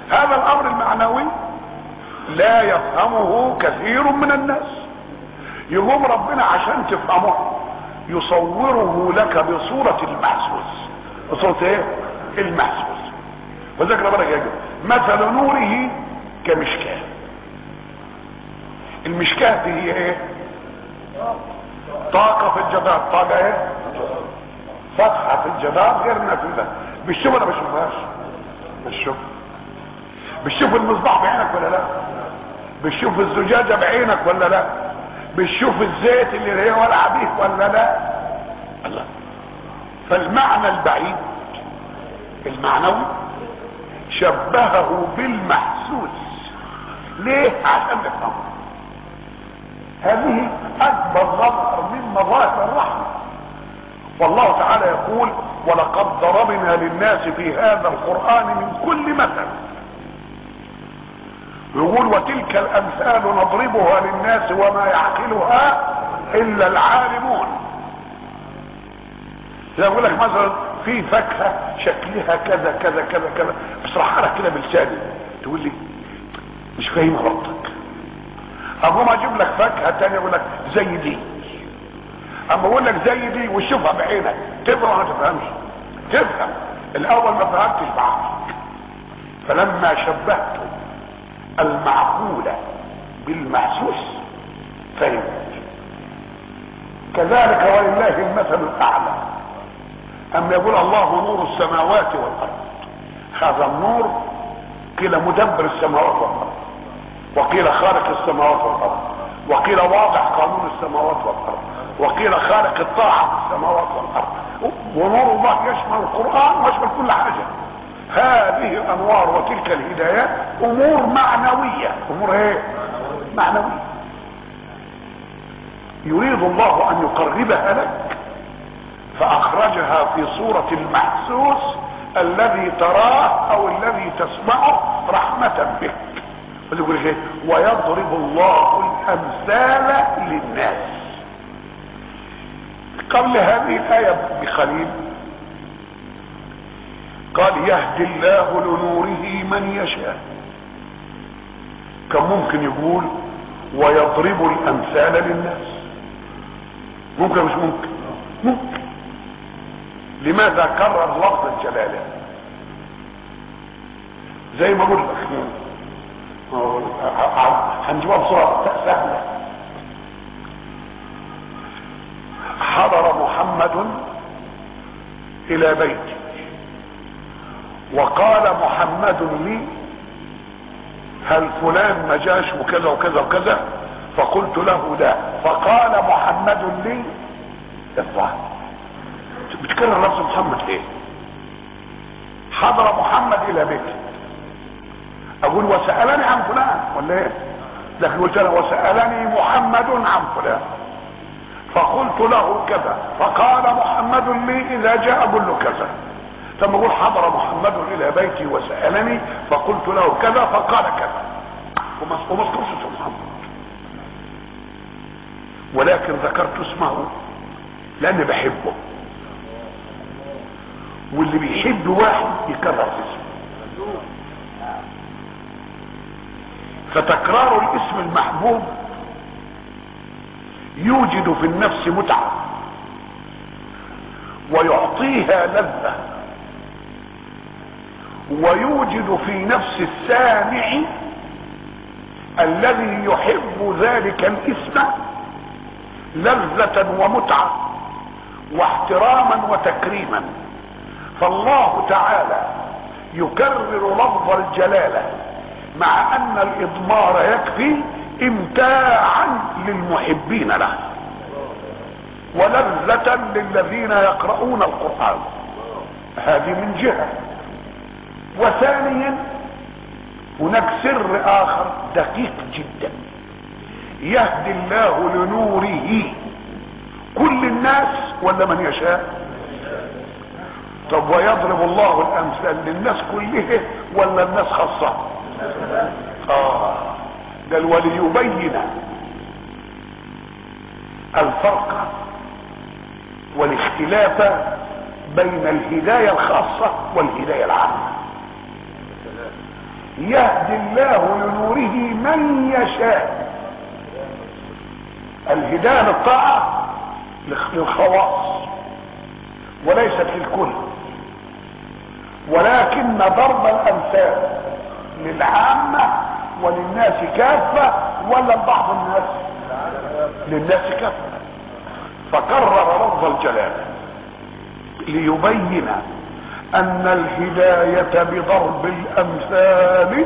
هذا الامر المعنوي لا يفهمه كثير من الناس يقوم ربنا عشان تفهمه يصوره لك بصورة المحسوس بصورة ايه المحسوس وذكر ربنا يا مثل نوره كمشكاه المشكاه دي هي ايه طاقة في الجدار طاقة ايه فتحة في الجدار غير نافذة بالشوف ولا بشوفهاش بالشوف بتشوف المصباح بعينك ولا لا بتشوف الزجاجة بعينك ولا لا بتشوف الزيت اللي هي ولع بيه ولا لا الله فالمعنى البعيد المعنوي شبهه بالمحسوس ليه عشان نفهمه هذه اكبر مظهر من مظاهر الرحمه والله تعالى يقول ولقد ضربنا للناس في هذا القران من كل مثل يقول وتلك الامثال نضربها للناس وما يعقلها الا العالمون يقول لك مثلا في فاكهه شكلها كذا كذا كذا كذا بشرحها لك كده بلساني تقول لي مش فاهمها برضك اقوم اجيب لك فاكهه تانية اقول لك زي دي اما اقول لك زي دي وشوفها بعينك تفهم ما تفهمش تفهم الاول ما فهمتش بعقلك فلما شبهت المعقول بالمحسوس فهمت كذلك ولله المثل الاعلى اما يقول الله نور السماوات والارض هذا النور قيل مدبر السماوات والارض وقيل خالق السماوات والارض وقيل واضع قانون السماوات والارض وقيل خالق الطاعه في السماوات والارض ونور الله يشمل القران ويشمل كل حاجه هذه الانوار وتلك الهدايات امور معنويه امور ايه معنويه يريد الله ان يقربها لك فاخرجها في صورة المحسوس الذي تراه او الذي تسمعه رحمة بك يقول ايه ويضرب الله الامثال للناس قبل هذه الايه بقليل قال يهدي الله لنوره من يشاء كان ممكن يقول ويضرب الامثال للناس ممكن مش ممكن ممكن لماذا كرر لفظ الجلاله زي ما قلت لك هنجيبها بسرعه سهله حضر محمد الى بيتي وقال محمد لي هل فلان ما جاش وكذا وكذا وكذا فقلت له لا فقال محمد لي اطلع بتكرر نفس محمد ليه حضر محمد الى بيتي اقول وسألني عن فلان ولا ايه لكن قلت له وسألني محمد عن فلان فقلت له كذا فقال محمد لي اذا جاء اقول له كذا ثم اقول حضر محمد الى بيتي وسألني فقلت له كذا فقال كذا وما اذكرش اسم محمد ولكن ذكرت اسمه لاني بحبه واللي بيحب واحد يكرر اسمه فتكرار الاسم المحبوب يوجد في النفس متعة ويعطيها لذة ويوجد في نفس السامع الذي يحب ذلك الاسم لذة ومتعة واحتراما وتكريما فالله تعالى يكرر لفظ الجلالة مع ان الاضمار يكفي امتاعا للمحبين له ولذة للذين يقرؤون القرآن هذه من جهة وثانيا هناك سر اخر دقيق جدا يهدي الله لنوره كل الناس ولا من يشاء طب ويضرب الله الامثال للناس كلها ولا الناس خاصة اه قال وليبين الفرق والاختلاف بين الهداية الخاصة والهداية العامة يهدي الله لنوره من يشاء الهدايه للطاعه للخواص وليست للكل ولكن ضرب الامثال للعامه وللناس كافه ولا لبعض الناس للناس كافه فكرر لفظ الجلال ليبين ان الهداية بضرب الامثال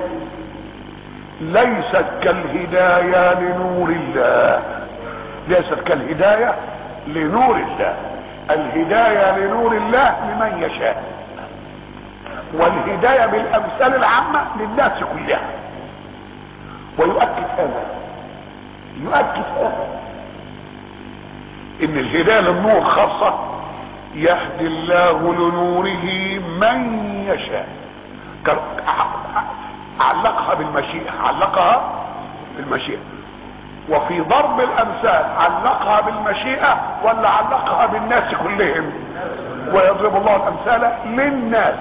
ليست كالهداية لنور الله ليست كالهداية لنور الله الهداية لنور الله لمن يشاء والهداية بالامثال العامة للناس كلها ويؤكد هذا يؤكد هذا ان الهداية للنور خاصة يهدي الله لنوره من يشاء علقها بالمشيئة علقها بالمشيئة وفي ضرب الامثال علقها بالمشيئة ولا علقها بالناس كلهم ويضرب الله الامثال للناس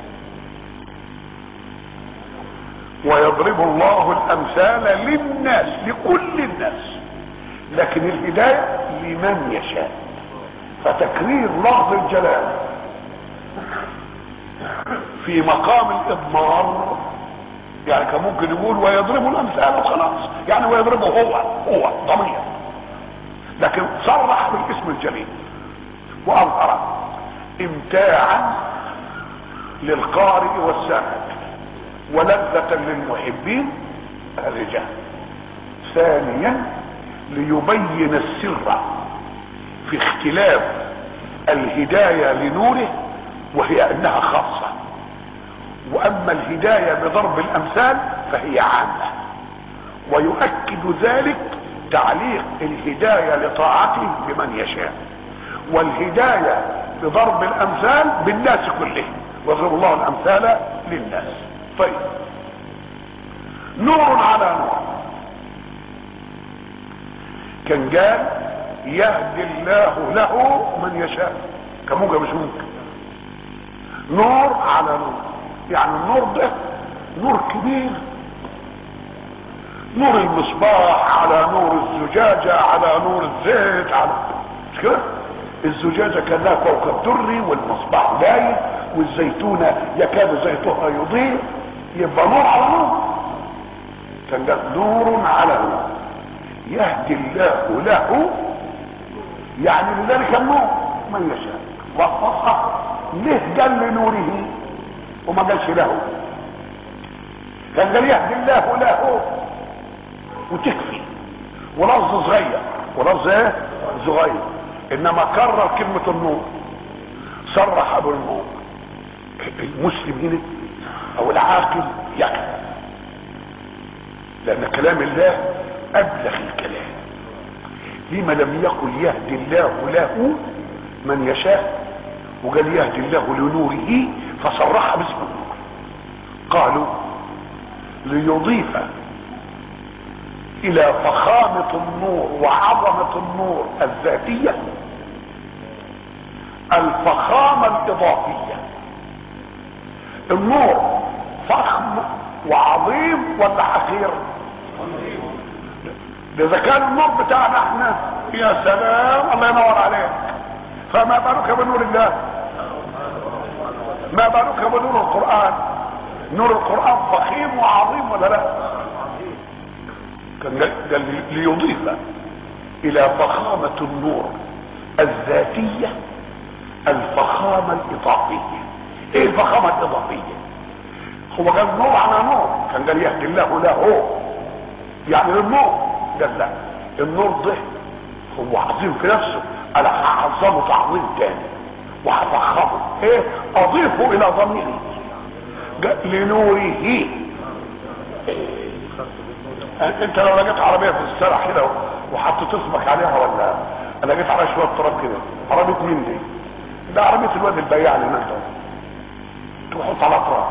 ويضرب الله الامثال للناس لكل الناس لكن الهداية لمن يشاء فتكرير لفظ الجلال في مقام الاضمار يعني كان ممكن يقول ويضرب الامثال وخلاص يعني ويضربه هو هو ضمير لكن صرح بالاسم الجليل واظهر امتاعا للقارئ والسامع ولذة للمحبين الرجال ثانيا ليبين السر في اختلاف الهداية لنوره وهي انها خاصة واما الهداية بضرب الامثال فهي عامة ويؤكد ذلك تعليق الهداية لطاعته بمن يشاء والهداية بضرب الامثال بالناس كلهم ويضرب الله الامثال للناس طيب نور على نور كان قال يهدي الله له من يشاء كموجة مش ممكن نور على نور يعني النور ده نور كبير نور المصباح على نور الزجاجة على نور الزيت على مش كده الزجاجة كان لها كوكب دري والمصباح لايت والزيتونة يكاد زيتها يضيء يبقى نور على نور كان ده نور على نور يهدي الله له يعني لذلك النور من يشاء وفقه ليه قال لنوره وما قالش له كان قال يهدي الله له وتكفي ولفظ صغير ولفظ ايه صغير انما كرر كلمة النور صرح بالنور المسلم هنا او العاقل يكفي لان كلام الله ابلغ الكلام لما لم يقل يهدي الله له من يشاء وقال يهدي الله لنوره فصرح باسم النور قالوا ليضيف الى فخامة النور وعظمة النور الذاتية الفخامة الاضافية النور فخم وعظيم ولا حقير اذا كان النور بتاعنا احنا يا سلام الله ينور عليك فما بالك بنور الله ما بالك بنور القرآن نور القرآن فخيم وعظيم ولا لا كان قال ليضيف الى فخامة النور الذاتية الفخامة الاضافية ايه الفخامة الاضافية هو قال نور على نور كان قال يهدي الله له يعني للنور قال لا النور ده هو عظيم في نفسه انا هعظمه تعظيم تاني وهفخمه ايه اضيفه الى ضميري لنوره انت لو لقيت عربيه في الشارع كده وحطيت اسمك عليها ولا انا جيت عليها شويه تراب كده عربيه مين دي ده عربيه الواد البياع اللي هناك ده تحط على تراب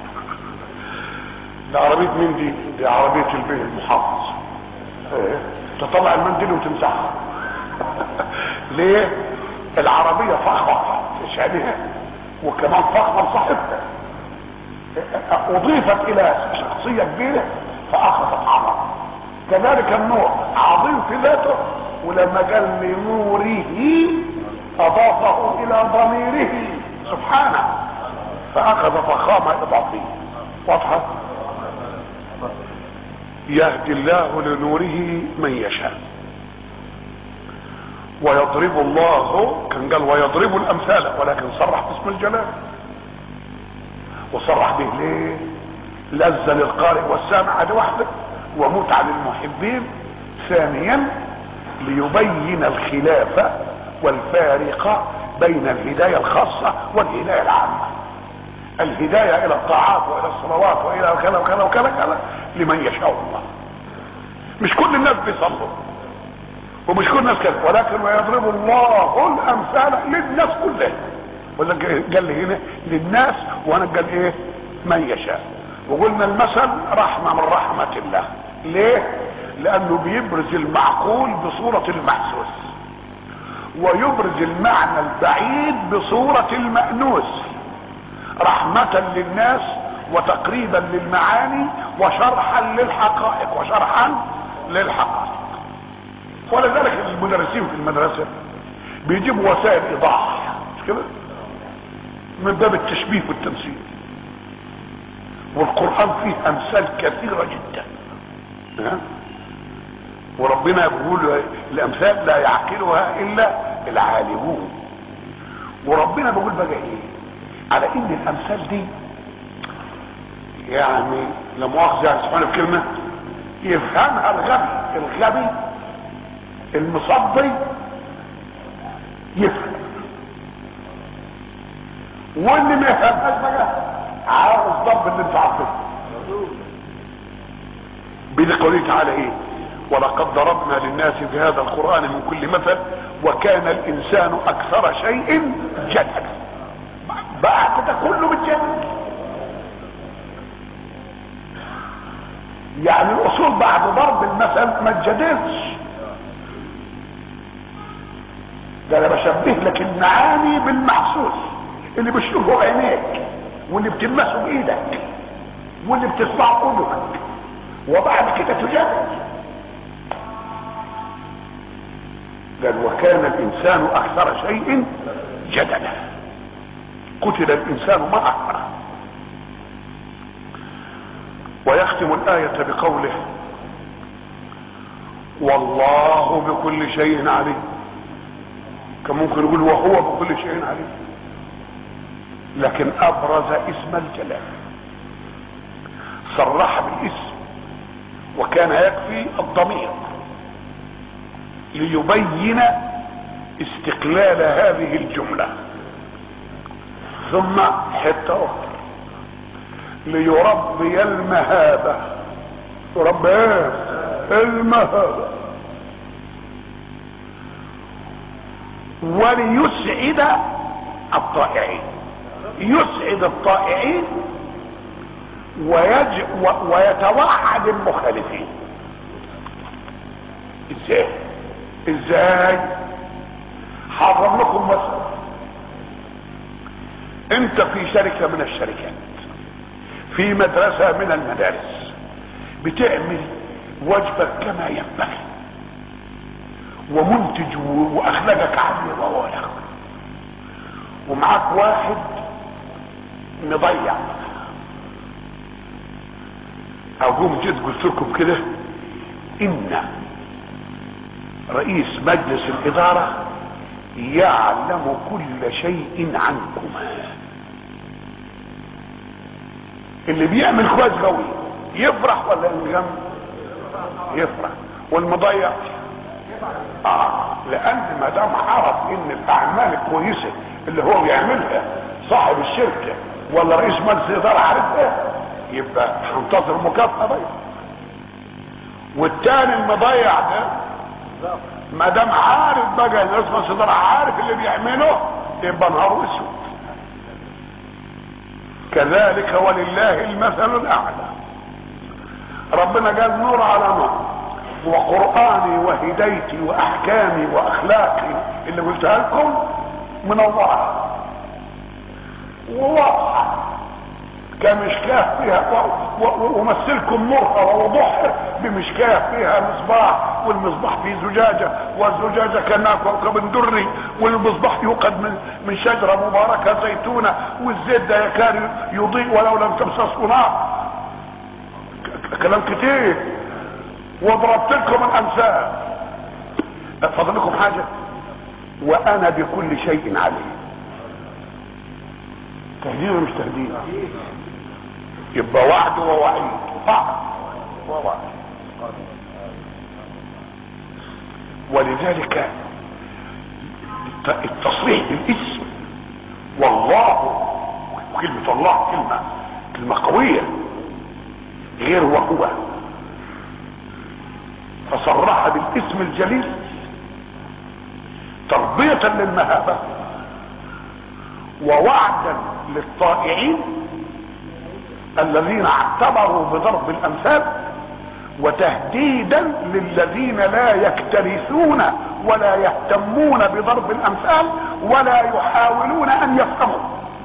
ده عربيه مين دي دي عربيه البيه المحافظ ايه تطلع المنديل وتمسحها ليه العربيه فخمه شبيهه وكمان فخمه صاحبها اضيفت الى شخصية كبيرة فاخذت عظمة كذلك النور عظيم في ذاته ولما قال لنوره اضافه الى ضميره سبحانه فاخذ فخامة اضافية واضحة يهدي الله لنوره من يشاء ويضرب الله كان قال ويضرب الامثال ولكن صرح باسم الجلال وصرح به ليه لذة للقارئ والسامع هذه واحدة ومتعة للمحبين ثانيا ليبين الخلاف والفارق بين الهداية الخاصة والهداية العامة الهداية الى الطاعات والى الصلوات والى كذا وكذا وكذا كذا لمن يشاء الله مش كل الناس بيصلوا ومش كل الناس كذا ولكن ويضرب الله الامثال للناس كلها ولا قال لي هنا للناس وانا قال ايه من يشاء وقلنا المثل رحمة من رحمة الله ليه لانه بيبرز المعقول بصورة المحسوس ويبرز المعنى البعيد بصورة المأنوس رحمة للناس وتقريبا للمعاني وشرحا للحقائق وشرحا للحقائق ولذلك المدرسين في المدرسة بيجيبوا وسائل ايضاح مش كده من باب التشبيه والتمثيل والقرآن فيه امثال كثيرة جدا ها؟ وربنا يقول الامثال لا يعقلها الا العالمون وربنا بيقول بقى ايه على ان الامثال دي يعني لا مؤاخذه يعني سبحانه الكلمه يفهمها الغبي الغبي المصدي يفهم واللي ما يفهمهاش بقى عاوز ضب اللي انت عارفه بين قوله تعالى ايه ولقد ضربنا للناس في هذا القرآن من كل مثل وكان الإنسان أكثر شيء جدلا بعد ده كله بالجنة يعني الأصول بعد ضرب المثل ما تجددش ده انا بشبه لك المعاني بالمحسوس اللي بتشوفه عينيك واللي بتلمسه بايدك واللي بتسمعه اذنك وبعد كده تجدد قال وكان الانسان اكثر شيء جدلا قتل الانسان ما اكثره ويختم الايه بقوله والله بكل شيء عليم كان ممكن يقول وهو بكل شيء عليم لكن ابرز اسم الجلال صرح بالاسم وكان يكفي الضمير ليبين استقلال هذه الجملة ثم حتى أخرى ليربي المهابة يربي ايه المهابة وليسعد الطائعين يسعد الطائعين ويج... و... ويتوعد المخالفين ازاي ازاي حرم لكم مثلا انت في شركة من الشركات في مدرسة من المدارس بتعمل واجبك كما ينبغي ومنتج واخلاقك عالية ووالغ ومعاك واحد مضيع اقوم جيت قلت لكم كده ان رئيس مجلس الادارة يعلم كل شيء عنكما اللي بيعمل كويس قوي يفرح ولا ينغم يفرح والمضيع اه لان ما دام عرف ان الاعمال الكويسه اللي هو بيعملها صاحب الشركه ولا رئيس مجلس الاداره عارفها يبقى هنتظر مكافاه بقى والتاني المضيع ده ما دام عارف بقى الناس مجلس الاداره عارف اللي بيعمله يبقى نهار اسود كذلك ولله المثل الاعلى ربنا قال نور على نور وقرآني وهدايتي واحكامي واخلاقي اللي قلتها لكم منورة وواضحة كمشكاه فيها ومثلكم نورها ووضوحها بمشكاه فيها مصباح والمصباح فيه زجاجه والزجاجه كانها كوكب دري والمصباح يوقد من من شجره مباركه زيتونه والزيت ده يكاد يضيء ولو لم تمسسه نار كلام كتير وضربت لكم الامثال فاضل لكم حاجه وانا بكل شيء عليم تهديد ولا مش تهديد يبقى وعد ووعيد وعد ووعد ولذلك التصريح بالاسم والله وكلمة الله كلمة كلمة قوية غير وهو فصرح بالاسم الجليل تربية للمهابة ووعدا للطائعين الذين اعتبروا بضرب الامثال وتهديدا للذين لا يكترثون ولا يهتمون بضرب الامثال ولا يحاولون ان يفهموا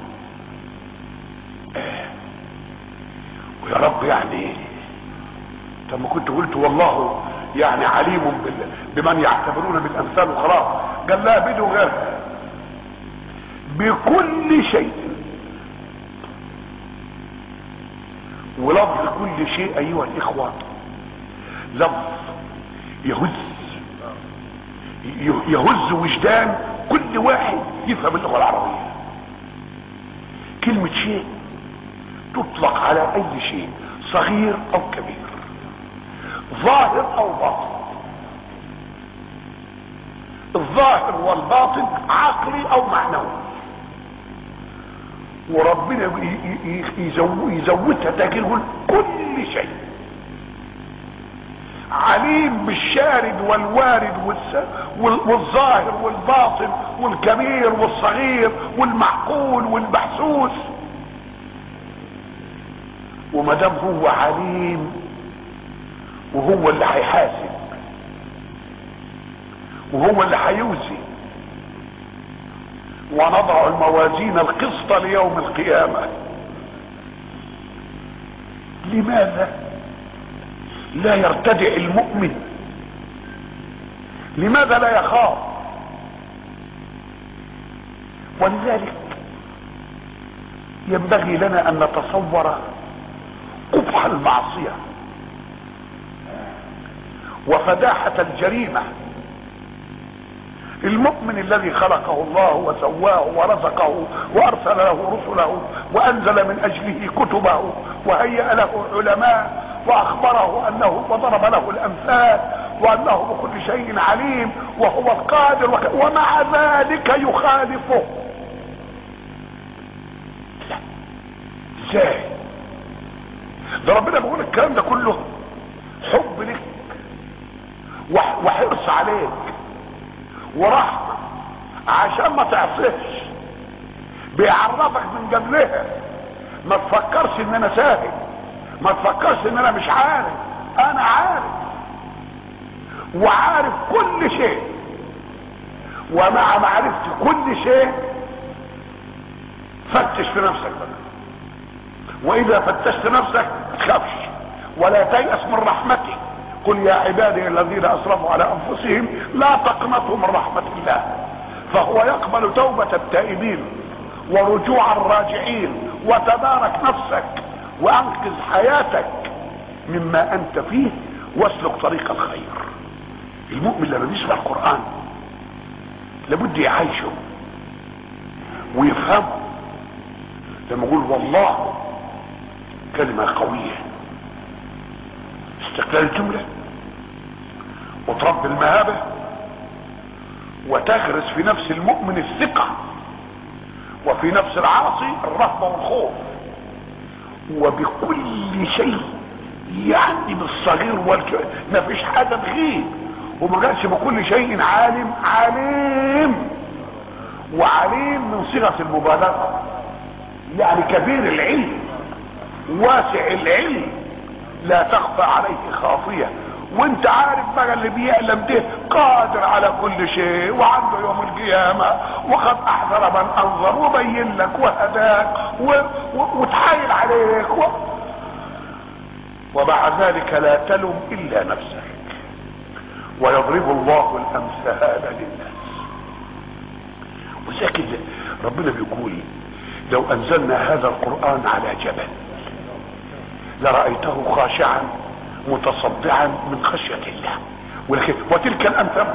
ويا رب يعني طب ما كنت قلت والله يعني عليم بمن يعتبرون بالامثال وخلاص قال لا بدو غير بكل شيء ولفظ كل شيء ايها الاخوة لفظ يهز يهز وجدان كل واحد يفهم اللغة العربية كلمة شيء تطلق على اي شيء صغير او كبير ظاهر او باطن الظاهر والباطن عقلي او معنوي وربنا يزودها تاكله كل شيء عليم بالشارد والوارد والظاهر والباطن والكبير والصغير والمعقول والمحسوس وما دام هو عليم وهو اللي هيحاسب وهو اللي هيوزي ونضع الموازين القسط ليوم القيامة لماذا لا يرتدع المؤمن لماذا لا يخاف ولذلك ينبغي لنا ان نتصور قبح المعصية وفداحة الجريمة المؤمن الذي خلقه الله وسواه ورزقه وارسل له رسله وانزل من اجله كتبه وهيأ له علماء واخبره انه وضرب له الامثال وانه بكل شيء عليم وهو القادر وك... ومع ذلك يخالفه لا ازاي ده ربنا بيقول الكلام ده كله حب لك وحرص عليك ورحمة عشان ما تعصيش بيعرفك من قبلها ما تفكرش ان انا ساهل ما تفكرش ان انا مش عارف انا عارف وعارف كل شيء ومع معرفتي كل شيء فتش في نفسك بقى واذا فتشت نفسك ما تخافش ولا تيأس من رحمتي قل يا عبادي الذين اسرفوا على انفسهم لا تقنطوا من رحمة الله فهو يقبل توبة التائبين ورجوع الراجعين وتبارك نفسك وانقذ حياتك مما انت فيه واسلك طريق الخير المؤمن لما بيسمع القرآن لابد يعيشه ويفهمه لما يقول والله كلمة قوية استقلال الجملة وتربي المهابة وتغرس في نفس المؤمن الثقة وفي نفس العاصي الرهبة والخوف وبكل شيء يعني بالصغير والكبير ما فيش حاجة تغيب وما قالش بكل شيء عالم عليم وعليم من صيغة المبالغة يعني كبير العلم واسع العلم لا تخفى عليه خافية وانت عارف بقى اللي بيعلم ده قادر على كل شيء وعنده يوم القيامة وقد احذر من انظر وبين لك وهداك و... و... وتحايل عليك و... ومع ذلك لا تلم الا نفسك ويضرب الله الامثال للناس وذاك ربنا بيقول لو انزلنا هذا القرآن على جبل لرأيته خاشعا متصدعا من خشية الله ولكن وتلك الامثال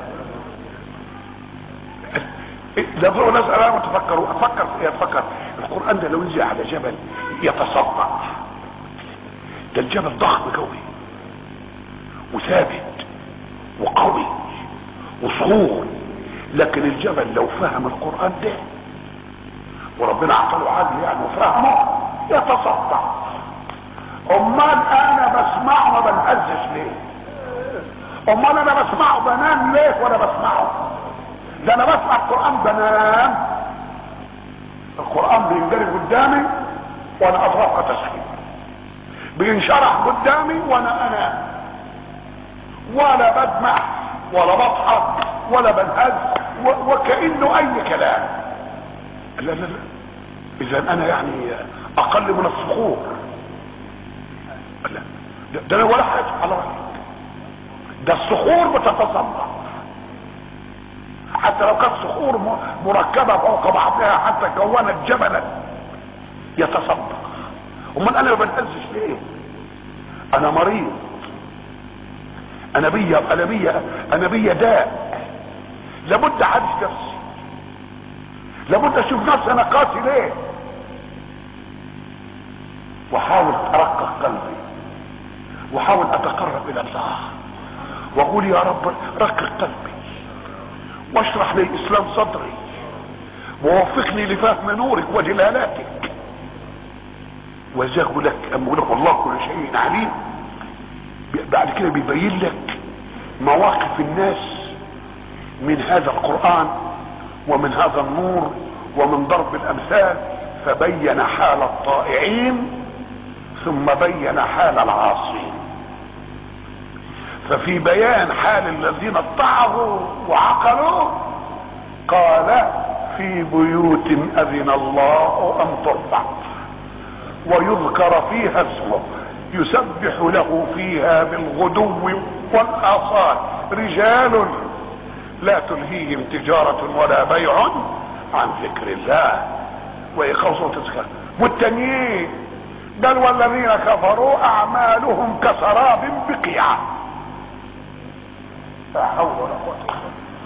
لو ناس انا متفكر افكر يتفكر القرآن ده لو نزل على جبل يتصدع ده الجبل ضخم قوي وثابت وقوي وصخور لكن الجبل لو فهم القرآن ده وربنا اعطاه عقل يعني وفهمه يتصدع امال انا بسمعه ما بنهزش ليه امال انا بسمعه بنام ليه وانا بسمعه ده انا بسمع القرآن بنام القرآن بينجري قدامي وانا اترقى تسخين بينشرح قدامي وانا انام ولا بدمع ولا بضحك ولا بنهز وكأنه اي كلام لا لا لا اذا انا يعني اقل من الصخور لا ده انا ولا حاجه على رايك ده الصخور بتتصدع حتى لو كانت صخور مركبه فوق بعضها حتى كونت جبلا يتصدع امال انا ما بنهزش ليه انا مريض انا بيا انا بيا انا بيا داء لابد اعالج نفسي لابد اشوف نفسي انا قاسي ليه واحاول ارقق قلبي واحاول اتقرب الى الله واقول يا رب رقق قلبي واشرح لي اسلام صدري ووفقني لفهم نورك وجلالاتك وذاك لك اما اقول لك والله كل شيء عليم بعد كده بيبين لك مواقف الناس من هذا القرآن ومن هذا النور ومن ضرب الامثال فبين حال الطائعين ثم بين حال العاصين ففي بيان حال الذين اتعظوا وعقلوا قال في بيوت اذن الله ان ترفع ويذكر فيها اسمه يسبح له فيها بالغدو والاصال رجال لا تلهيهم تجارة ولا بيع عن ذكر الله وإقامة وتذكر والتانيين قال والذين كفروا أعمالهم كسراب بقيعة لا حول ولا قوة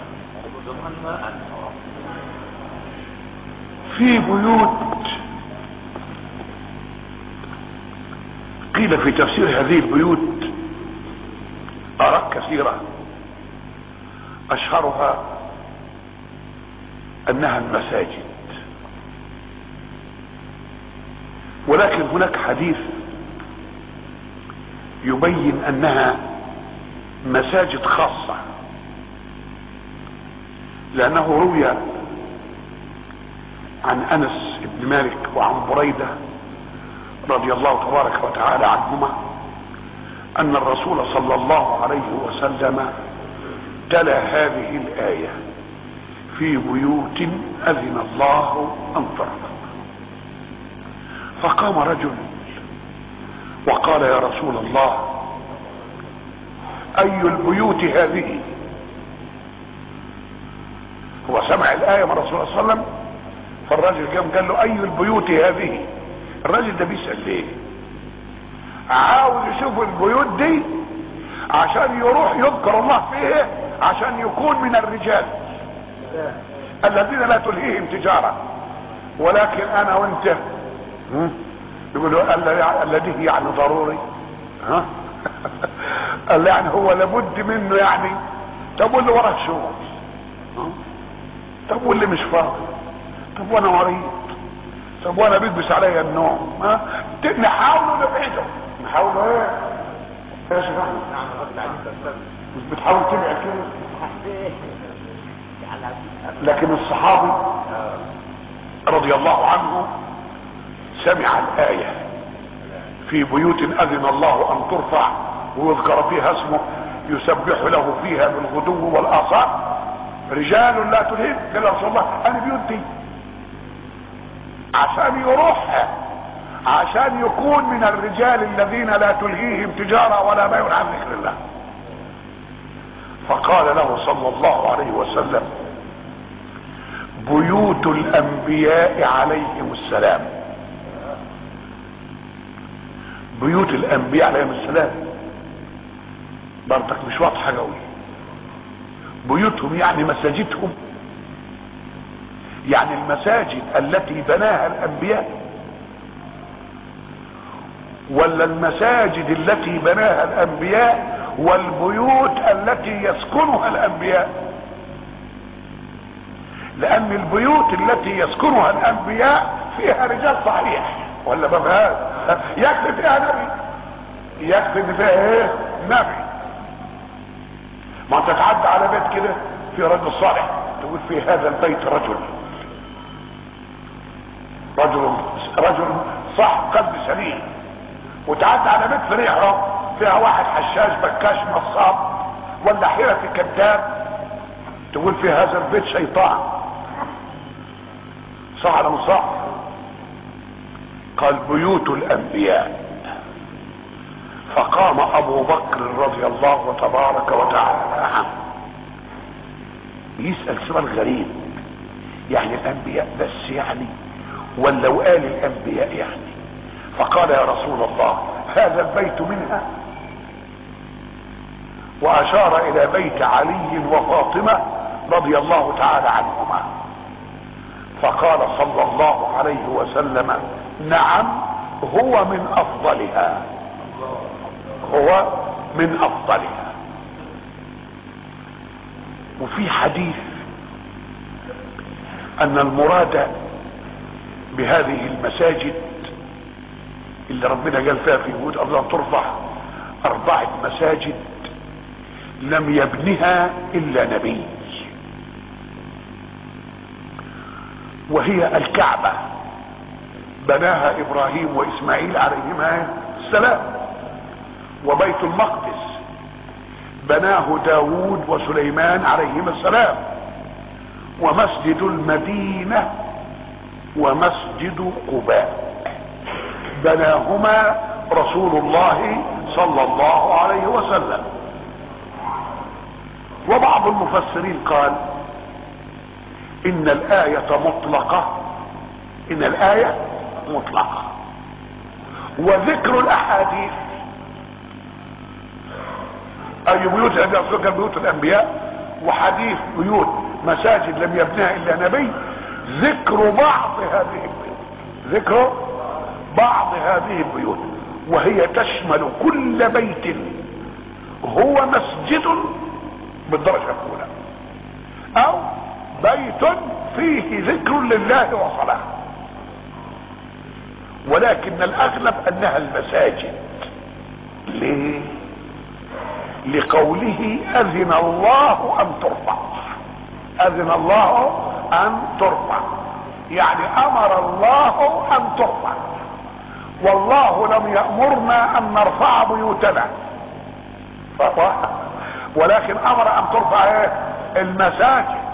في بيوت قيل في تفسير هذه البيوت آراء كثيرة أشهرها أنها المساجد ولكن هناك حديث يبين أنها مساجد خاصة لأنه روي عن أنس بن مالك وعن بريده رضي الله تبارك وتعالى عنهما ان الرسول صلى الله عليه وسلم تلا هذه الايه في بيوت اذن الله ان ترفع فقام رجل وقال يا رسول الله اي البيوت هذه هو سمع الايه من الرسول صلى الله عليه وسلم فالرجل قام قال له اي البيوت هذه الراجل ده بيسأل ليه عاوز يشوف البيوت دي عشان يروح يذكر الله فيه عشان يكون من الرجال الذين لا تلهيهم تجارة ولكن انا وانت يقولوا الذي يعني ضروري ها قال يعني هو لابد منه يعني طب واللي وراه شغل طب واللي مش فاضي طب وانا مريض طب وانا بيلبس عليا النوم ها نحاولوا نبعده نحاولوا ايه يا شيخ مش بتحاول تبعد كده لكن الصحابي رضي الله عنه سمع الآية في بيوت أذن الله أن ترفع ويذكر فيها اسمه يسبح له فيها بالغدو والاصال رجال لا تلهم قال رسول الله انا بيدي عشان يروح عشان يكون من الرجال الذين لا تلهيهم تجارة ولا بيع عن ذكر الله فقال له صلى الله عليه وسلم بيوت الانبياء عليهم السلام بيوت الانبياء عليهم السلام برضك مش واضحه قوي بيوتهم يعني مساجدهم يعني المساجد التي بناها الانبياء ولا المساجد التي بناها الانبياء والبيوت التي يسكنها الانبياء لان البيوت التي يسكنها الانبياء فيها رجال صحيح ولا ما فيهاش يكفي فيها نبي يكفي ان فيها ايه نبي ما تتعدى على بيت كده في رجل صالح تقول في هذا البيت رجل رجل رجل صح قلب سليم وتعدى على بيت في ريحه فيها واحد حشاش بكاش نصاب ولا حيرة كذاب تقول في هذا البيت شيطان صح ولا مش صح قال بيوت الانبياء فقام ابو بكر رضي الله تبارك وتعالى عنه يسأل سؤال غريب يعني الانبياء بس يعني ولا وقال الانبياء يعني فقال يا رسول الله هذا البيت منها واشار الى بيت علي وفاطمة رضي الله تعالى عنهما فقال صلى الله عليه وسلم نعم هو من افضلها هو من افضلها وفي حديث ان المراد بهذه المساجد اللي ربنا قال فيها في وجود الله ترفع اربعة مساجد لم يبنها الا نبي وهي الكعبة بناها ابراهيم واسماعيل عليهما السلام وبيت المقدس بناه داود وسليمان عليهما السلام ومسجد المدينة ومسجد قباء بناهما رسول الله صلى الله عليه وسلم وبعض المفسرين قال ان الاية مطلقة ان الاية مطلقة وذكر الاحاديث اي بيوت الانبياء كان بيوت الانبياء وحديث بيوت مساجد لم يبنيها الا نبي ذكر بعض هذه البيوت ذكر بعض هذه البيوت وهي تشمل كل بيت هو مسجد بالدرجة الاولى او بيت فيه ذكر لله وصلاة ولكن الاغلب انها المساجد ليه لقوله اذن الله ان ترفع اذن الله ان ترفع يعني امر الله ان ترفع والله لم يأمرنا ان نرفع بيوتنا ولكن امر ان ترفع ايه المساجد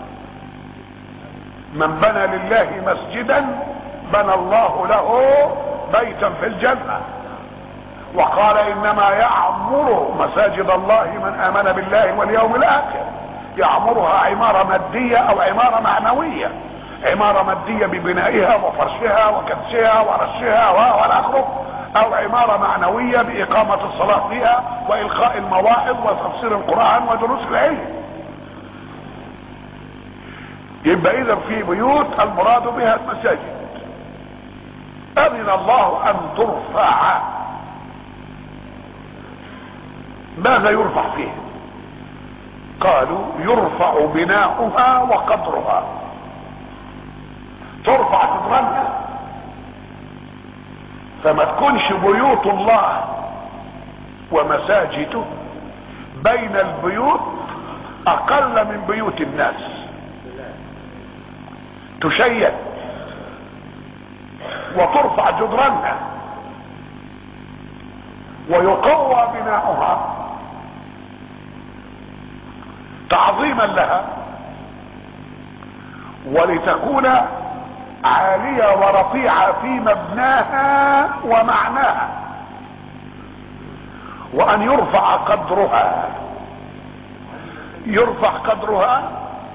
من بنى لله مسجدا بنى الله له بيتا في الجنة وقال انما يعمر مساجد الله من امن بالله واليوم الاخر يعمرها عمارة مادية او عمارة معنوية عمارة مادية ببنائها وفرشها وكدسها ورشها والاخره او عمارة معنوية باقامة الصلاة فيها والقاء المواعظ وتفسير القرآن ودروس العلم يبقى اذا في بيوت المراد بها المساجد اذن الله ان ترفع ماذا يرفع فيه قالوا يرفع بناؤها وقدرها ترفع تترنى فما تكونش بيوت الله ومساجده بين البيوت اقل من بيوت الناس تشيد وترفع جدرانها ويقوى بناؤها تعظيما لها ولتكون عالية ورفيعة في مبناها ومعناها وان يرفع قدرها يرفع قدرها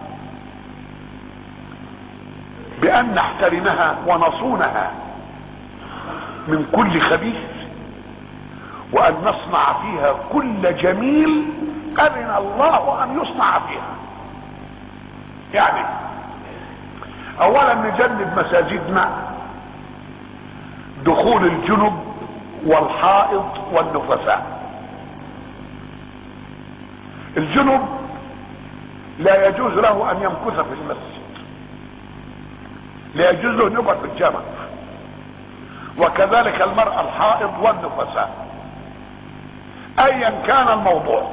بان نحترمها ونصونها من كل خبيث وان نصنع فيها كل جميل اذن الله ان يصنع فيها يعني اولا نجنب مساجدنا دخول الجنب والحائض والنفساء الجنب لا يجوز له ان يمكث في المسجد لا يجوز له ان يقعد في الجامع وكذلك المرأة الحائض والنفساء ايا كان الموضوع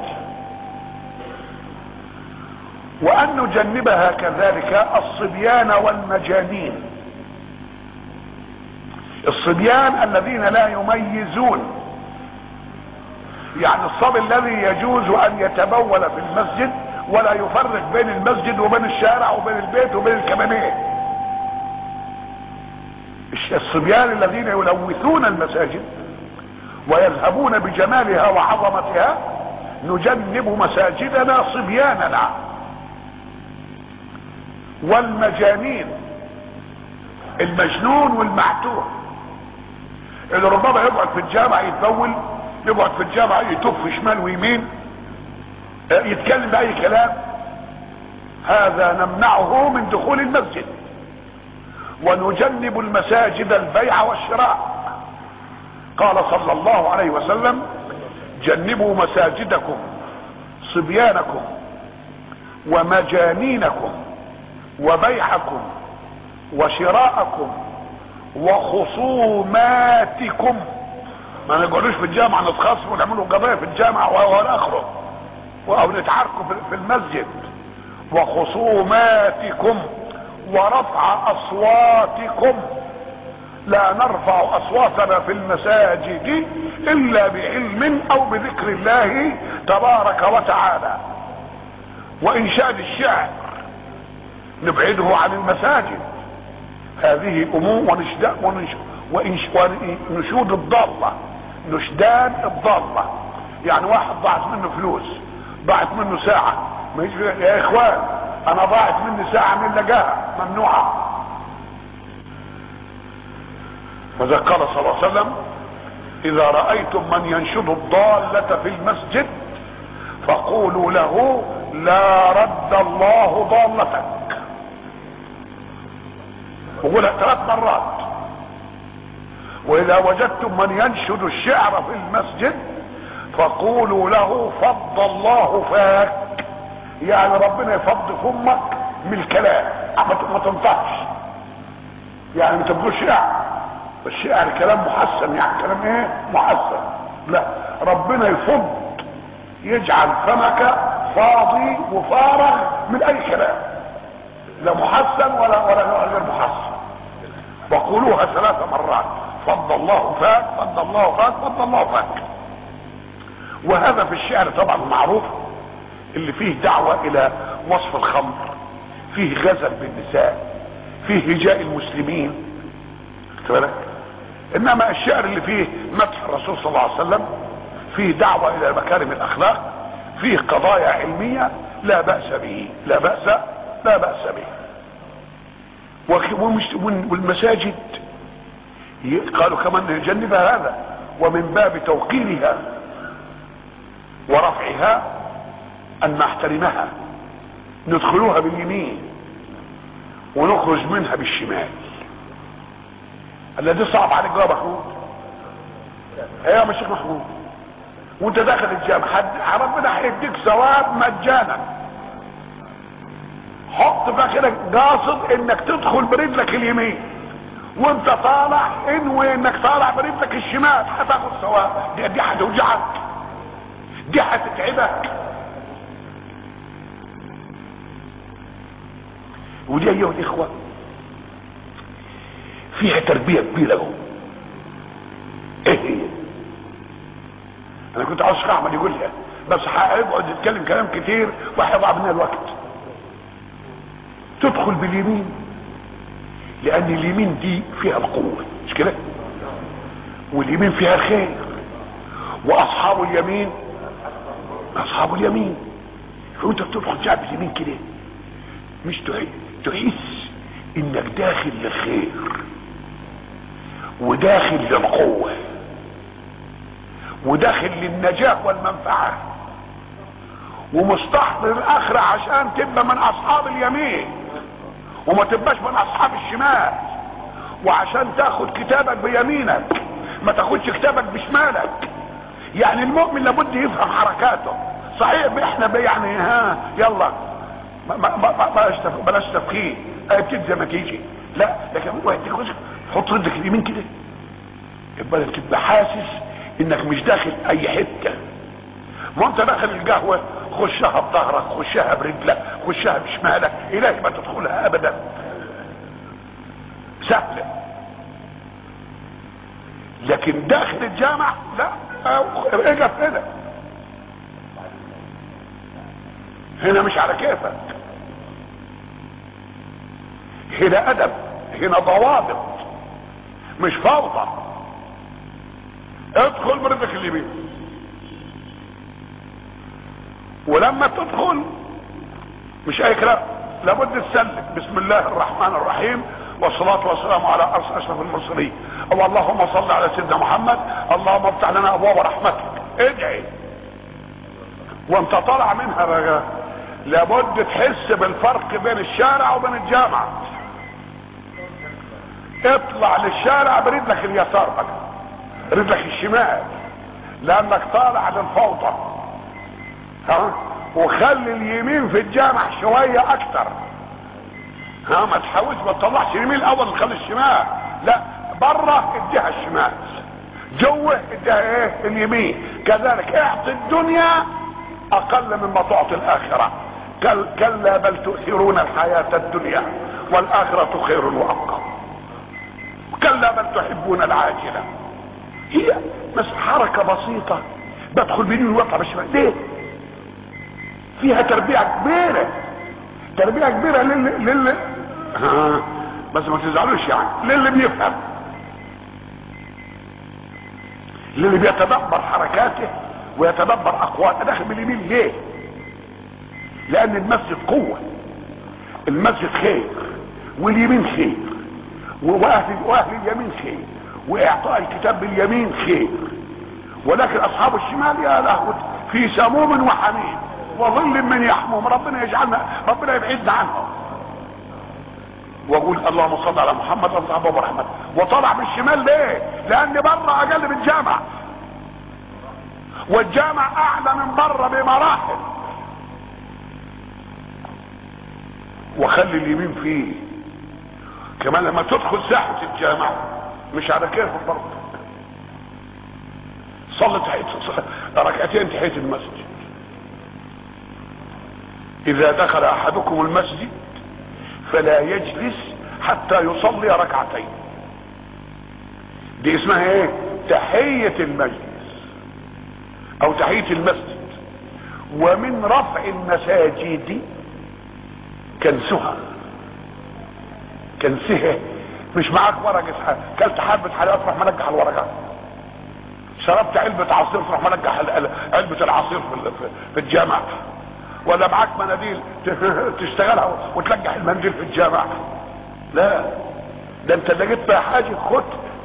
وان نجنبها كذلك الصبيان والمجانين الصبيان الذين لا يميزون يعني الصبي الذي يجوز ان يتبول في المسجد ولا يفرق بين المسجد وبين الشارع وبين البيت وبين الكبانيه الصبيان الذين يلوثون المساجد ويذهبون بجمالها وعظمتها نجنب مساجدنا صبياننا والمجانين المجنون والمعتوه اللي ربما يقعد في الجامع يتبول يقعد في الجامع يتف شمال ويمين يتكلم باي كلام هذا نمنعه من دخول المسجد ونجنب المساجد البيع والشراء قال صلى الله عليه وسلم جنبوا مساجدكم صبيانكم ومجانينكم وبيعكم وشراءكم وخصوماتكم ما نقعدوش في الجامعة نتخاصموا ونعملوا قضايا في الجامعة والى اخره او نتحركوا في المسجد وخصوماتكم ورفع اصواتكم لا نرفع اصواتنا في المساجد الا بعلم او بذكر الله تبارك وتعالى وانشاد الشعر نبعده عن المساجد هذه امور ونشد ونشود الضالة نشدان الضالة يعني واحد ضاعت منه فلوس ضاعت منه ساعة ما يجي يا اخوان انا ضاعت مني ساعة من لقاها ممنوعة فذا قال صلى الله عليه وسلم اذا رأيتم من ينشد الضالة في المسجد فقولوا له لا رد الله ضالتك وقولها ثلاث مرات واذا وجدتم من ينشد الشعر في المسجد فقولوا له فض الله فاك يعني ربنا يفض فمك من الكلام ما تنطقش يعني ما تبقوش شعر الشعر كلام محسن يعني كلام ايه محسن لا ربنا يفض يجعل فمك فاضي وفارغ من اي كلام لا محسن ولا ولا غير محسن وقولوها ثلاث مرات فض الله فاك فض الله فاك فض الله فاك وهذا في الشعر طبعا معروف اللي فيه دعوة الى وصف الخمر فيه غزل بالنساء فيه هجاء المسلمين بالك انما الشعر اللي فيه مدح الرسول صلى الله عليه وسلم فيه دعوة الى مكارم الاخلاق فيه قضايا علمية لا بأس به لا بأس لا بأس به والمساجد قالوا كمان نجنب هذا ومن باب توقيرها ورفعها ان نحترمها ندخلوها باليمين ونخرج منها بالشمال الذي صعب عليك جواب محمود ايوه يا شيخ محمود وانت داخل الجامع حد ربنا هيديك ثواب مجانا حط بقى كده قاصد انك تدخل برجلك اليمين وانت طالع انوي انك طالع برجلك الشمال هتاخد ثواب دي, دي هتوجعك دي هتتعبك ودي ايها الاخوه فيها تربيه كبيره اهو ايه هي انا كنت عاوز الشيخ احمد يقولها بس هيقعد يتكلم كلام كتير وهيضيع منها الوقت تدخل باليمين لان اليمين دي فيها القوة مش كده واليمين فيها الخير واصحاب اليمين اصحاب اليمين فانت بتدخل جعب اليمين كده مش تحس انك داخل للخير وداخل للقوة وداخل للنجاة والمنفعة ومستحضر الاخرة عشان تبقى من اصحاب اليمين وما تبقاش من اصحاب الشمال وعشان تاخد كتابك بيمينك ما تاخدش كتابك بشمالك يعني المؤمن لابد يفهم حركاته صحيح احنا يعني ها يلا ما ما ما بلاش بلاش تفخيم بتيجي زي ما تيجي لا لكن هو يديك حط رجلك اليمين كده يبقى تبقى حاسس انك مش داخل اي حته ما انت داخل القهوه خشها بظهرك خشها برجلك خشها بشمالك الهي ما تدخلها ابدا سهله لكن داخل الجامع لا اقف هنا هنا مش على كيفك هنا ادب هنا ضوابط مش فوضى ادخل برجلك اليمين ولما تدخل مش اي كلام لابد تسلم بسم الله الرحمن الرحيم والصلاة والسلام على اشرف المرسلين او اللهم صل على سيدنا محمد اللهم افتح لنا ابواب رحمتك ادعي وانت طالع منها بقى لابد تحس بالفرق بين الشارع وبين الجامعة اطلع للشارع برجلك اليسار بقى رجلك الشمال لانك طالع للفوضى ها وخلي اليمين في الجامع شوية اكتر ها ما تحاولش ما تطلعش اليمين الاول تخلي الشمال لا بره اديها الشمال جوه اديها ايه اليمين كذلك اعطي الدنيا اقل مما تعطي الاخرة كل كلا بل تؤثرون الحياة الدنيا والاخرة خير وابقى كلا بل تحبون العاجلة هي بس حركة بسيطة بدخل بيني واطلع بالشمال ليه فيها تربية كبيرة تربية كبيرة للي للي ها بس ما تزعلوش يعني للي بيفهم للي بيتدبر حركاته ويتدبر اقواله داخل باليمين ليه لان المسجد قوة المسجد خير واليمين خير واهل واهل اليمين خير واعطاء الكتاب باليمين خير ولكن اصحاب الشمال يا لهوت في سموم وحميم وظل من يحموم ربنا يجعلنا ربنا يبعدنا عنهم واقول اللهم صل على محمد وصحبه ورحمه وطلع بالشمال ليه لان بره اقل من الجامع والجامع اعلى من بره بمراحل وخلي اليمين فيه كمان لما تدخل ساحه الجامع مش على كيفك برضه صلي تحية ركعتين تحية المسجد اذا دخل احدكم المسجد فلا يجلس حتى يصلي ركعتين دي اسمها ايه تحية المجلس او تحية المسجد ومن رفع المساجد كنسها كنسها مش معاك ورقة كلت حبة حلويات تروح منجح الورقة شربت علبة عصير تروح منجح علبة العصير في الجامع ولا معاك مناديل تشتغلها وتلجح المنديل في الجامع لا ده انت لقيت بقى حاجة خد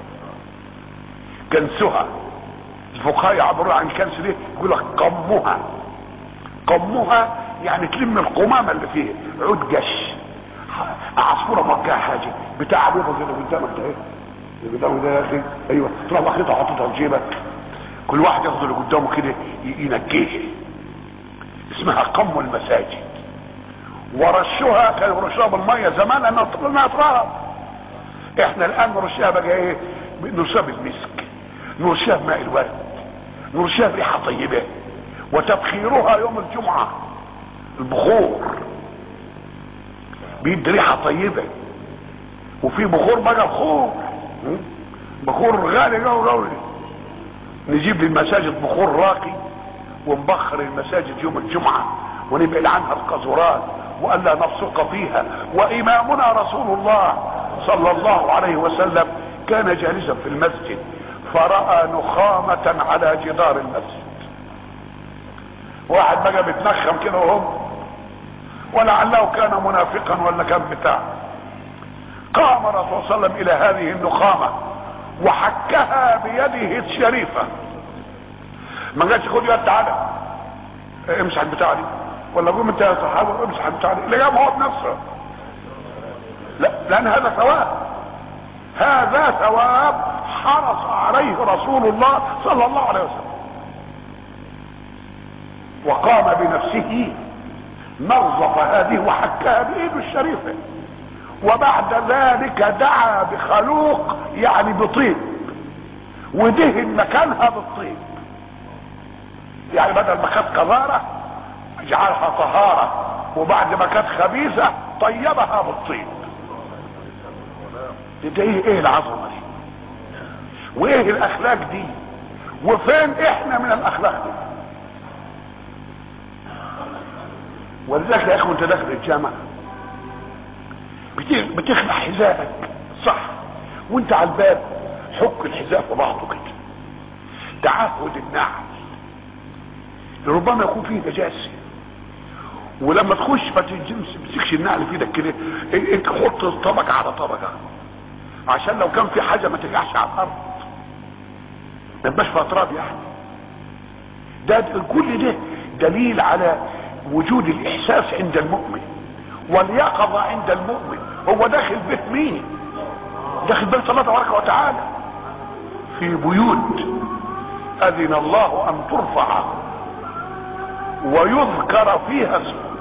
كنسها الفقهاء يعبروا عن الكنس دي يقول لك قمها قمها يعني تلم القمامة اللي فيه عود جش عصفورة موجهة حاجة بتاع بيضة زي اللي قدامك ده ايه اللي قدامك ده يا اخي ايوه تروح واخدها حاططها في جيبك كل واحد ياخد اللي قدامه كده ينجيه اسمها قم المساجد ورشها كانوا يرشوها بالميه زمان لانها طلنا اطراف احنا الان نرشها بقى ايه نرشها بالمسك نرشها بماء الورد نرشها بريحه طيبه وتبخيرها يوم الجمعه البخور بيدي ريحه طيبه وفي بخور بقى بخور بخور غالي قوي قوي نجيب للمساجد بخور راقي ونبخر المساجد يوم الجمعة ونبعد عنها القذورات والا نفسق فيها وامامنا رسول الله صلى الله عليه وسلم كان جالسا في المسجد فرأى نخامة على جدار المسجد واحد بقى بيتنخم كده وهم ولعله كان منافقا ولا كان بتاع قام الرسول صلى الله عليه وسلم الى هذه النخامة وحكها بيده الشريفة ما قالش خد يد تعالى امسح البتاع دي ولا قوم انت يا صحابه امسح البتاع دي لا جاب هو بنفسه لا لان هذا ثواب هذا ثواب حرص عليه رسول الله صلى الله عليه وسلم وقام بنفسه نظف هذه وحكها بايده الشريفه وبعد ذلك دعا بخلوق يعني بطيب ودهن مكانها بالطيب يعني بدل ما كانت قذاره جعلها طهاره وبعد ما كانت خبيثه طيبها بالطيب ده ايه ايه العظمه دي وايه الاخلاق دي وفين احنا من الاخلاق دي ولذلك يا اخي وانت داخل الجامعه بتخلع حذائك صح وانت على الباب حك الحذاء في بعضه كده تعهد النعل ربما يكون فيه نجاسه ولما تخش ما تمسكش النعل في ايدك كده انت حط طبقه على طبقه عشان لو كان في حاجه ما تقعش على الارض ما يبقاش في تراب يعني ده كل ده دليل على وجود الاحساس عند المؤمن واليقظه عند المؤمن هو داخل بيت مين داخل بيت الله تبارك وتعالى في بيوت اذن الله ان ترفع ويذكر فيها اسمه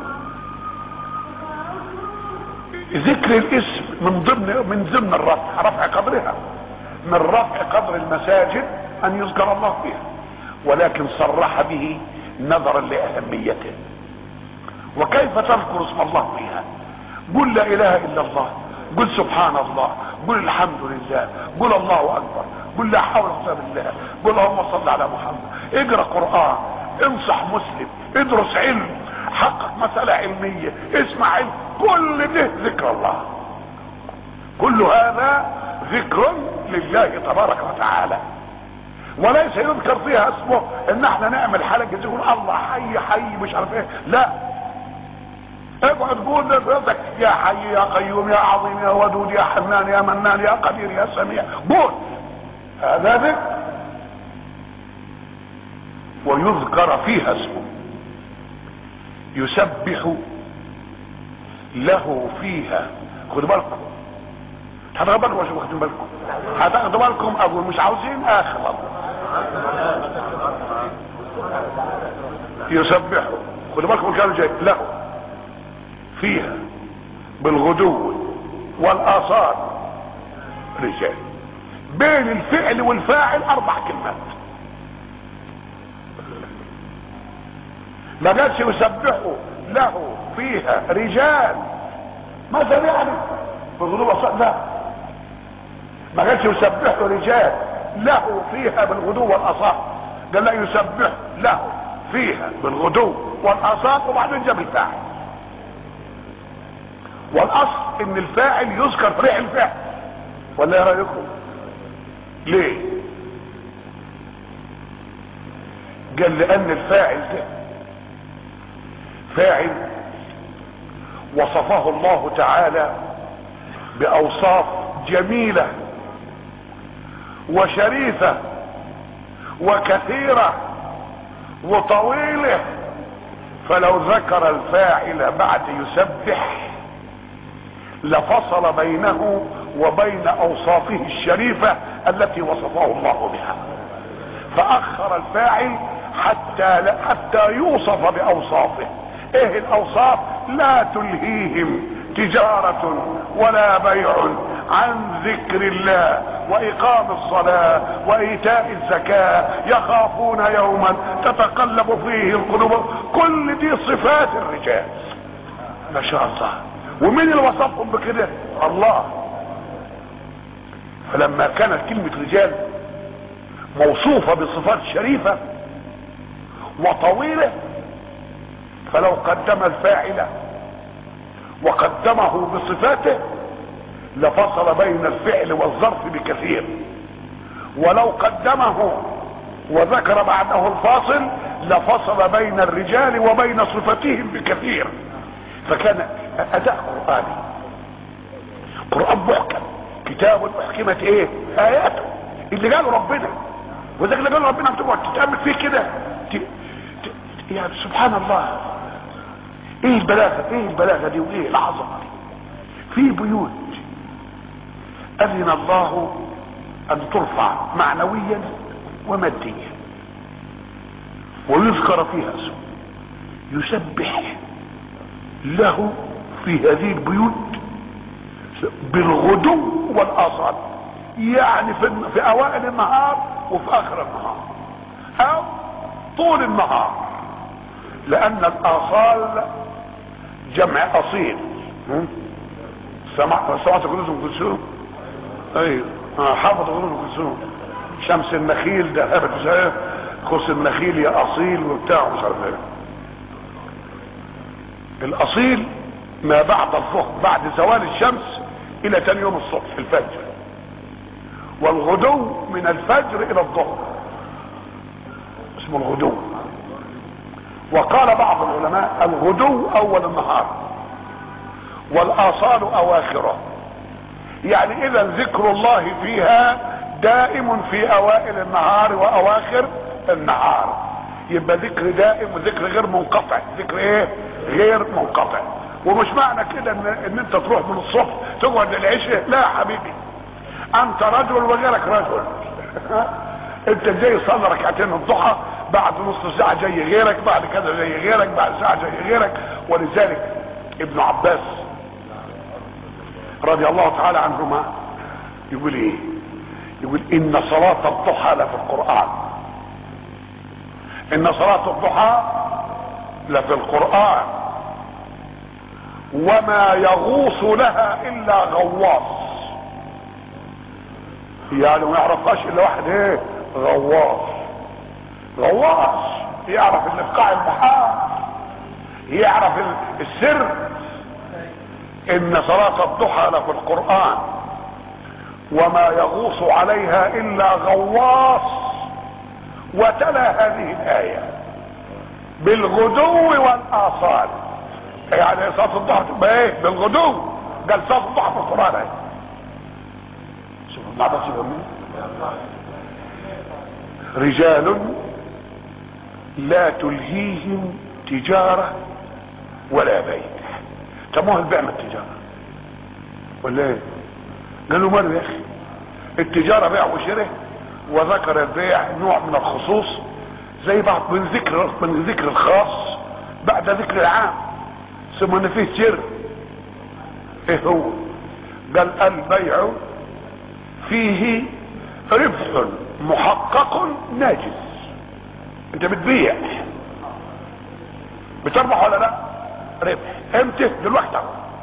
ذكر الاسم من ضمن من ضمن الرفع رفع قدرها من رفع قدر المساجد ان يذكر الله فيها ولكن صرح به نظرا لاهميته وكيف تذكر اسم الله فيها قل لا اله الا الله قل سبحان الله قل الحمد لله قل الله اكبر قل لا حول ولا قوه بالله قل اللهم صل على محمد اقرا قران انصح مسلم ادرس علم حقق مسألة علمية اسمع علم كل ده ذكر الله كل هذا ذكر لله تبارك وتعالى وليس يذكر فيها اسمه ان احنا نعمل حلقة تقول الله حي حي مش عارف ايه لا اقعد قول لنفسك يا حي يا قيوم يا عظيم يا ودود يا حنان يا منان يا قدير يا سميع قول هذا ذكر ويذكر فيها اسمه يسبح له فيها خدوا بالكم هتاخدوا بالكم ولا مش واخدين بالكم هتاخدوا بالكم اقول مش عاوزين اخر يسبح خدوا بالكم كانوا جاي له فيها بالغدو والاثار رجال بين الفعل والفاعل اربع كلمات ما قالش يسبحوا له فيها رجال ماذا يعني بالغدو والأصال لا ما قالش يسبحوا رجال له فيها بالغدو والاصال قال لا يسبح له فيها بالغدو والاصال وبعدين جاب الفاعل والاصل ان الفاعل يذكر في ريح الفعل ولا ايه رايكم ليه قال لان الفاعل ده فاعل وصفه الله تعالى باوصاف جميله وشريفه وكثيره وطويله فلو ذكر الفاعل بعد يسبح لفصل بينه وبين اوصافه الشريفه التي وصفه الله بها فاخر الفاعل حتى لا حتى يوصف باوصافه ايه الاوصاف لا تلهيهم تجارة ولا بيع عن ذكر الله واقام الصلاة وايتاء الزكاة يخافون يوما تتقلب فيه القلوب كل دي صفات الرجال ما شاء الله ومين اللي وصفهم بكده الله فلما كانت كلمة رجال موصوفة بصفات شريفة وطويلة فلو قدم الفاعل وقدمه بصفاته لفصل بين الفعل والظرف بكثير ولو قدمه وذكر بعده الفاصل لفصل بين الرجال وبين صفتهم بكثير فكان اداء قرآني قرآن محكم كتاب احكمت ايه اياته اللي قاله ربنا وذلك اللي قاله ربنا بتقعد تتأمل فيه كده ت... ت... يعني سبحان الله ايه البلاغة ايه البلاغة دي وايه العظمة دي في بيوت اذن الله ان ترفع معنويا وماديا ويذكر فيها اسمه يسبح له في هذه البيوت بالغدو والاصال يعني في, في اوائل النهار وفي اخر النهار او طول النهار لان الاصال جمع اصيل سمعت سمعت كنوز ام كلثوم ايوه حافظ كنوز ام كلثوم شمس النخيل ده هبت زي قوس النخيل يا اصيل وبتاع مش عارف ايه الاصيل ما بعد الظهر بعد زوال الشمس الى تاني يوم الصبح الفجر والغدو من الفجر الى الظهر اسمه الغدو وقال بعض العلماء الغدو اول النهار والاصال اواخره يعني اذا ذكر الله فيها دائم في اوائل النهار واواخر النهار يبقى ذكر دائم وذكر غير منقطع ذكر ايه غير منقطع ومش معنى كده ان, إن انت تروح من الصبح تقعد للعشاء لا يا حبيبي انت رجل وغيرك رجل انت جاي صلي ركعتين الضحى بعد نص ساعة جاي غيرك بعد كذا جاي غيرك بعد ساعة جاي غيرك ولذلك ابن عباس رضي الله تعالى عنهما يقول ايه يقول ان صلاة الضحى لفي القرآن ان صلاة الضحى لفي القرآن وما يغوص لها الا غواص يعني ما يعرفهاش الا واحد ايه غواص غواص يعرف اللي في قاع البحار يعرف السر ان صلاة الضحى لفي القرآن وما يغوص عليها الا غواص وتلا هذه الايه بالغدو والاصال يعني صلاه الضحى تبقى ايه بالغدو قال صلاه الضحى في القران اهي شوف الله بس رجال لا تلهيهم تجاره ولا بيع طب ما هو البيع من التجاره ولا ايه قالوا ماله يا اخي التجاره بيع وشراء وذكر البيع نوع من الخصوص زي بعض من ذكر من ذكر الخاص بعد ذكر العام ثم ان فيه سر ايه هو قال البيع فيه ربح محقق ناجز انت بتبيع بتربح ولا لا ربح امتى دلوقتي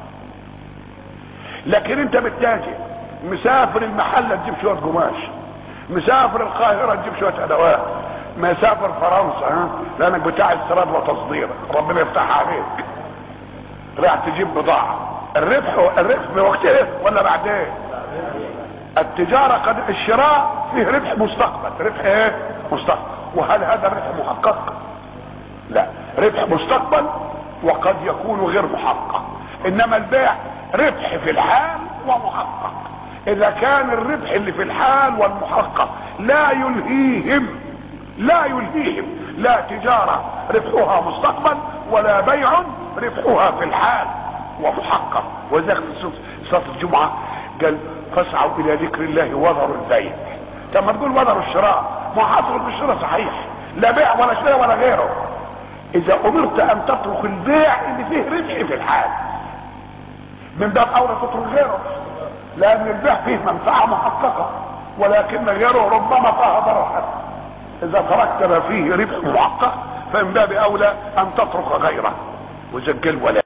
لكن انت بتتاجر مسافر المحله تجيب شويه قماش مسافر القاهره تجيب شويه ادوات مسافر فرنسا ها لانك بتاع استيراد وتصدير ربنا يفتحها عليك راح تجيب بضاعه الربح الربح بوقته ولا بعدين التجاره قد الشراء فيه ربح مستقبل ربح ايه مستقبل وهل هذا ربح محقق لا ربح مستقبل وقد يكون غير محقق انما البيع ربح في الحال ومحقق اذا كان الربح اللي في الحال والمحقق لا يلهيهم لا يلهيهم لا تجارة ربحها مستقبل ولا بيع ربحها في الحال ومحقق وذلك في صلاة الجمعة قال فاسعوا الى ذكر الله وذروا البيع طب ما تقول وذروا الشراء ما حصل بالشراء صحيح لا بيع ولا شراء ولا غيره اذا امرت ان تترك البيع اللي فيه ربح في الحال من باب اولى تترك غيره لان البيع فيه منفعه محققه ولكن غيره ربما فيها ضرر اذا تركت ما فيه ربح محقق فمن باب اولى ان تترك غيره وزجل ولا